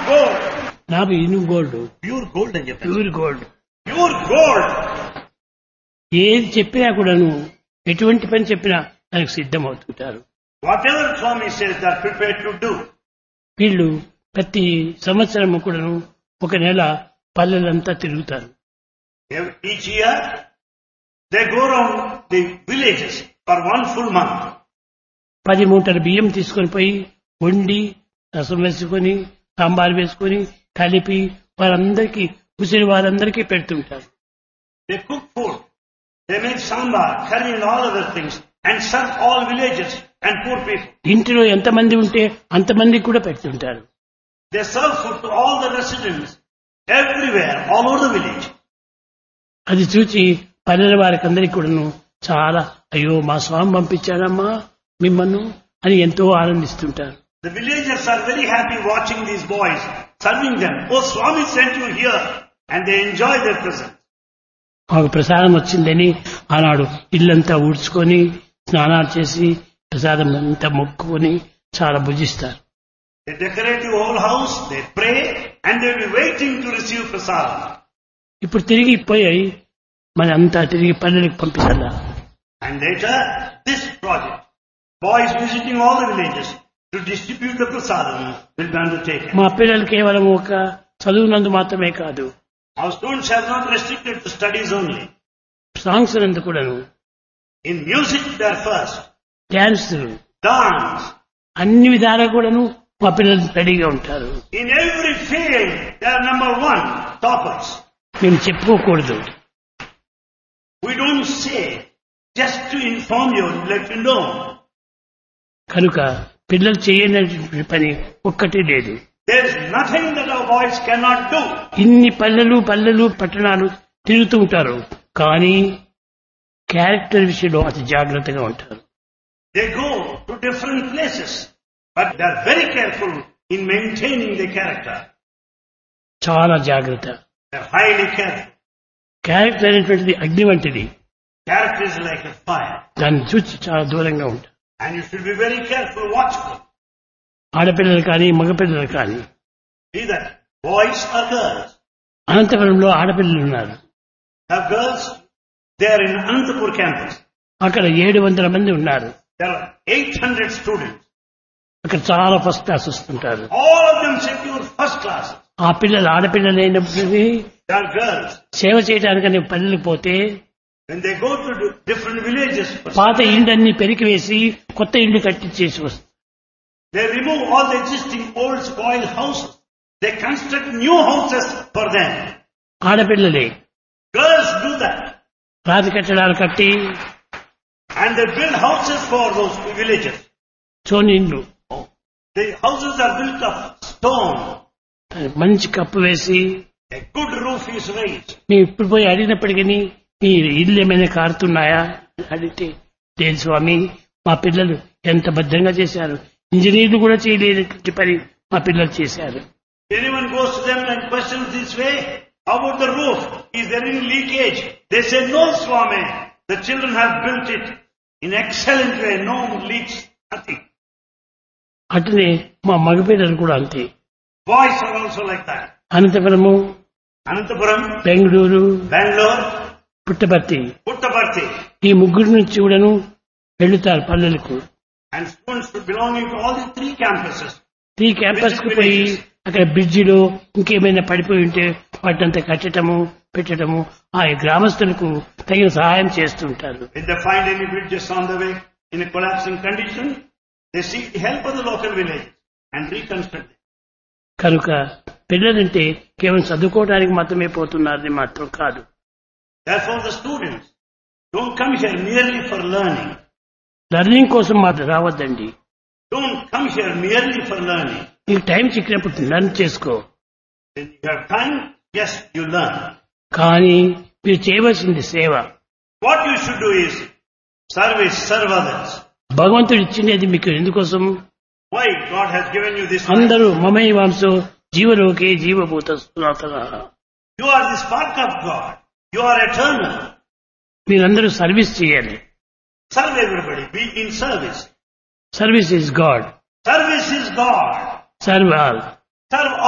gold. నాకు ఇనుము gold Pure gold అని చెప్పారు ప్యూర్ గోల్డ్ Pure gold. ఏది చెప్పినా కూడాను ఎటువంటి పని చెప్పినా దానికి సిద్ధమవుతుంటారు Whatever Swami says, they are prepared to do. వీళ్ళు ప్రతి సంవత్సరం కూడాను ఒక నెల పల్లెలంతా తిరుగుతారు Ev- Each year, they go around the villages for one full month. పది మూటల బియ్యం తీసుకొని పోయి వండి రసం వేసుకొని సాంబార్ వేసుకొని కలిపి వారందరికీ ముసిరి వారందరికీ పెడుతుంటారు They cook food. They make sambar, curry and all other things and serve all villages and poor people. ఇంటిలో ఎంతమంది ఉంటే అంతమందికి కూడా పెడుతుంటారు They serve food to all the residents everywhere, all over the village. అది చూచి పల్లెల వారికి అందరికీ కూడాను చాలా అయ్యో మా స్వామి పంపించాడమ్మా మిమ్మల్ని అని ఎంతో ఆనందిస్తుంటారు The villagers are very happy watching these boys, serving them. Oh, Swami sent you here. And they enjoy their presence. మాకు ప్రసాదం వచ్చిందని ఆనాడు ఇల్లంతా ఊడ్చుకొని స్నానాలు చేసి ప్రసాదం అంతా మొక్కుకొని చాలా భుజిస్తారు They decorate the whole house, they pray, and they will be waiting to receive prasadam. ఇప్పుడు తిరిగి పోయి మన అంతా తిరిగి పల్లెలకు పంపించాలా And later, this project, boys visiting all the villages to distribute the prasadam will be undertaken. మా పిల్లలు కేవలం ఒక చదువునందు మాత్రమే కాదు Our students are not restricted to studies only. Songs నందు కూడాను In music, they are first. Dance Dance. అన్ని విధాలా కూడాను మా పిల్లలు రెడీగా ఉంటారు In every field, they are number one, toppers. మేము చెప్పుకోకూడదు We don't say just to inform you, let you know. కనుక పిల్లలు చేయనటువంటి పని ఒక్కటి లేదు There is nothing that our boys cannot do. ఇన్ని పల్లెలు పల్లెలు పట్టణాలు తిరుగుతూ ఉంటారు కానీ క్యారెక్టర్ విషయంలో అతి జాగ్రత్తగా ఉంటారు They go to different places, but they are very careful in maintaining their character. చాలా జాగ్రత్త They are highly careful. Character అనేటువంటిది అగ్ని వంటిది Character is like a fire, దాన్ని చూసి చాలా దూరంగా ఉంటారు and you should be very careful, watchful. ఆడపిల్లలు కానీ మగపిల్లలు కానీ Either boys or girls. అనంతపురంలో ఆడపిల్లలు ఉన్నారు Have girls, they are in Anantapur campus. అక్కడ ఏడు వందల మంది ఉన్నారు There are 800 students. అక్కడ చాలా ఫస్ట్ క్లాస్ వస్తుంటారు All of them secure first class. ఆ పిల్లలు ఆడపిల్లలు అయినప్పటికీ They are girls. సేవ చేయడానికని పల్లెలకు పోతే When they go to di- different villages, for పాత ఇండ్లన్నీ పెరికివేసి కొత్త ఇండ్లు కట్టించేసి వస్తారు they remove all the existing old spoiled houses. They construct new houses for them. ఆడపిల్లలే Girls do that. రాతి కట్టడాలు కట్టి And they build houses for those villages. చోని ఇండ్లు The houses are built of stone. దానికి మంచి కప్పు వేసి A good roof is raised. మేము ఇప్పుడు పోయి అడిగినప్పటికీ మీ ఇల్లు ఏమైనా కారుతున్నాయా అని అడిగితే లేదు స్వామి మా పిల్లలు ఎంత భద్రంగా చేశారు ఇంజనీర్లు కూడా చేయలేనటువంటి పని మా పిల్లలు చేశారు Anyone goes to them and questions this way, how about the roof? Is there any leakage? They say, no, Swami. The children have built it in excellent way. No leaks, nothing. అట్లనే మా మగపిల్లలు కూడా అంతే Boys are also like that. Anantapuramu Anantapuram, Bengaluru Bangalore, Puttaparthi Puttaparthi. ఈ ముగ్గురు నుంచి కూడాను వెళ్తారు పల్లెలకు And students belonging to all these three campuses. ఈ క్యాంపస్ కు పోయి అక్కడ బ్రిడ్జిలో ఇంకేమైనా పడిపోయి ఉంటే వాటినంతా కట్టడము పెట్టడము ఆ గ్రామస్తులకు తగిన సహాయం చేస్తుంటారు If they find any bridges on the way in a collapsing condition, they seek the help of the local village and reconstruct them. కనుక పిల్లలంటే కేవలం చదువుకోవడానికి మాత్రమే పోతున్నారని మాత్రం కాదు Therefore the students don't come here merely for learning. Learning కోసం మాత్రం రావద్దండి Don't come here merely for learning. నీకు టైం చిక్కినప్పుడు లర్న్ చేసుకో When you have time, yes, you learn. కానీ మీరు చేయవలసింది సేవ What you should do is service, serve others. భగవంతుడు ఇచ్చినది మీకు ఎందుకోసం Why God has given you this life? అందరూ మమై వాంసో జీవలోకే జీవభూత సనాతన You are the spark of God. You are eternal. మీరందరూ సర్వీస్ చేయాలి Serve everybody. Be in service. Service is God Service is God. Serve all Serve